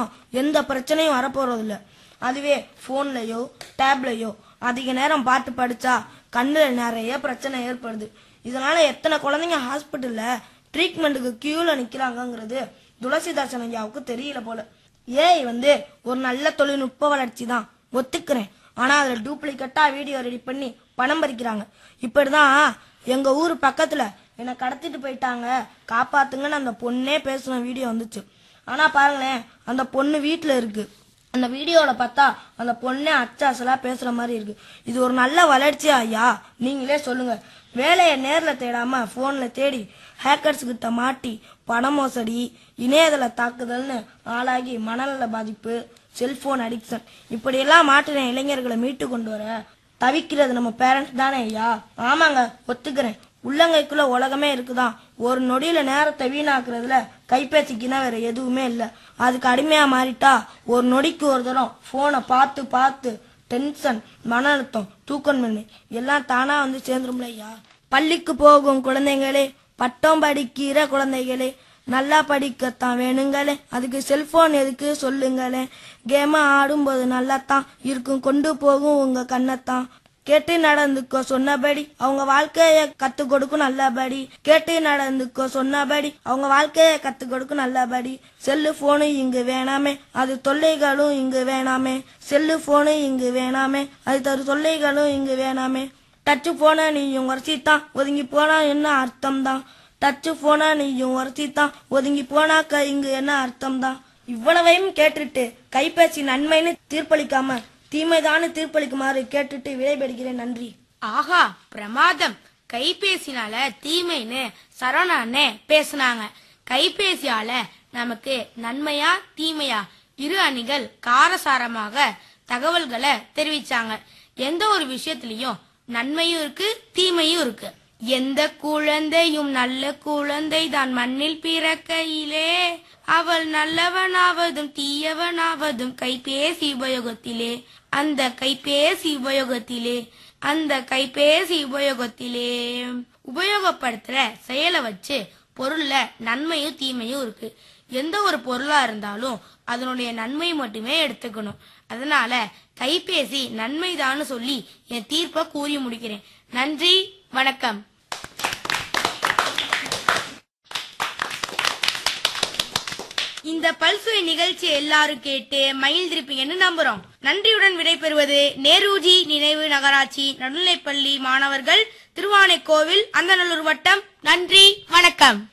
கொடுத்தாலும் எந்த பிரச்சனையும் வரப்போறதில்ல அதுவே ஃபோன்லயோ டேப்லயோ அதிக நேரம் பார்த்து படிச்சா கண்ணில் நிறைய பிரச்சனை ஏற்படுது இதனால எத்தனை குழந்தைங்க ஹாஸ்பிட்டல்ல ட்ரீட்மெண்ட்டுக்கு கியூல நிக்கிறாங்கங்கிறது துளசிதாசன் ஐயாவுக்கு தெரியல போல ஏஐ வந்து ஒரு நல்ல தொழில்நுட்ப வளர்ச்சி தான் ஒத்துக்கிறேன் ஆனா அதுல டூப்ளிகேட்டா வீடியோ ரெடி பண்ணி பணம் பறிக்கிறாங்க இப்படிதான் எங்க ஊர் பக்கத்துல என்னை கடத்திட்டு போயிட்டாங்க காப்பாத்துங்கன்னு அந்த பொண்ணே பேசுன வீடியோ வந்துச்சு ஆனா பாருங்களேன் அந்த பொண்ணு வீட்டுல இருக்கு அந்த வீடியோல பார்த்தா அந்த பொண்ணே அச்சாசலா பேசுற மாதிரி இருக்கு இது ஒரு நல்ல வளர்ச்சியா ஐயா நீங்களே சொல்லுங்க வேலையை நேர்ல தேடாம போன்ல தேடி ஹேக்கர்ஸ் கிட்ட மாட்டி பண மோசடி இணையதள தாக்குதல்னு ஆளாகி மனநல பாதிப்பு செல்போன் அடிக்ஷன் இப்படியெல்லாம் மாட்டின இளைஞர்களை மீட்டு கொண்டு வர தவிக்கிறது நம்ம பேரண்ட்ஸ் தானே ஐயா ஆமாங்க ஒத்துக்கிறேன் உள்ளங்கைக்குள்ள உலகமே இருக்குதான் ஒரு நொடியில நேரத்தை வீணாக்குறதுல கைபேசிக்குன்னா வேற எதுவுமே இல்ல அதுக்கு அடிமையா மாறிட்டா ஒரு நொடிக்கு ஒரு தரம் போனை பார்த்து பார்த்து டென்ஷன் மன அழுத்தம் தூக்கமின்மை எல்லாம் தானா வந்து சேர்ந்துரும்ல ஐயா பள்ளிக்கு போகும் குழந்தைங்களே பட்டம் படிக்கிற குழந்தைகளே நல்லா படிக்கத்தான் வேணுங்களே அதுக்கு செல்போன் எதுக்கு சொல்லுங்களே கேம ஆடும்போது நல்லா தான் இருக்கும் கொண்டு போகும் உங்க கண்ணத்தான் கேட்டு நடந்துக்கோ சொன்னபடி அவங்க வாழ்க்கைய கத்து கொடுக்கும் நல்லபடி கேட்டு நடந்துக்கோ சொன்னபடி அவங்க வாழ்க்கைய கத்து கொடுக்கும் நல்லபடி செல்லு போனு இங்கு வேணாமே அது தொல்லைகளும் இங்கு வேணாமே செல்லு போனு இங்கு வேணாமே அது தரு தொல்லைகளும் இங்கு வேணாமே டச்சு போன நீயும் உரசித்தான் ஒதுங்கி போனா என்ன அர்த்தம் தான் டச்சு போனா நீயும் உரசித்தான் ஒதுங்கி போனாக்க இங்கு என்ன அர்த்தம் தான் இவ்வளவையும் கேட்டுட்டு கைபேசி நன்மைன்னு தீர்ப்பளிக்காம தீமைதான்னு தீர்ப்பளிக்குமாறு கேட்டுட்டு விடைபெறுகிறேன் நன்றி ஆஹா பிரமாதம் கைபேசினால தீமைன்னு சரவணா அண்ணே பேசுனாங்க கைபேசியால நமக்கு நன்மையா தீமையா இரு அணிகள் காரசாரமாக தகவல்களை தெரிவிச்சாங்க எந்த ஒரு விஷயத்திலையும் நன்மையும் இருக்கு தீமையும் இருக்கு எந்த குழந்தையும் நல்ல குழந்தை தான் மண்ணில் பிறக்கையிலே அவள் நல்லவனாவதும் தீயவனாவதும் கைபேசி உபயோகத்திலே அந்த கைபேசி உபயோகத்திலே அந்த கைபேசி உபயோகத்திலே உபயோகப்படுத்துற செயலை வச்சு பொருள்ல நன்மையும் தீமையும் இருக்கு எந்த ஒரு பொருளா இருந்தாலும் அதனுடைய நன்மை மட்டுமே எடுத்துக்கணும் அதனால கைபேசி நன்மைதான்னு சொல்லி என் தீர்ப்பை கூறி முடிக்கிறேன் நன்றி வணக்கம் இந்த பல்சுவை நிகழ்ச்சி எல்லாரும் கேட்டு மகிழ்ந்திருப்பீங்கன்னு நம்புறோம் நன்றியுடன் விடைபெறுவது நேருஜி நினைவு நகராட்சி நடுநிலைப்பள்ளி மாணவர்கள் திருவானைக்கோவில் அந்தநல்லூர் வட்டம் நன்றி வணக்கம்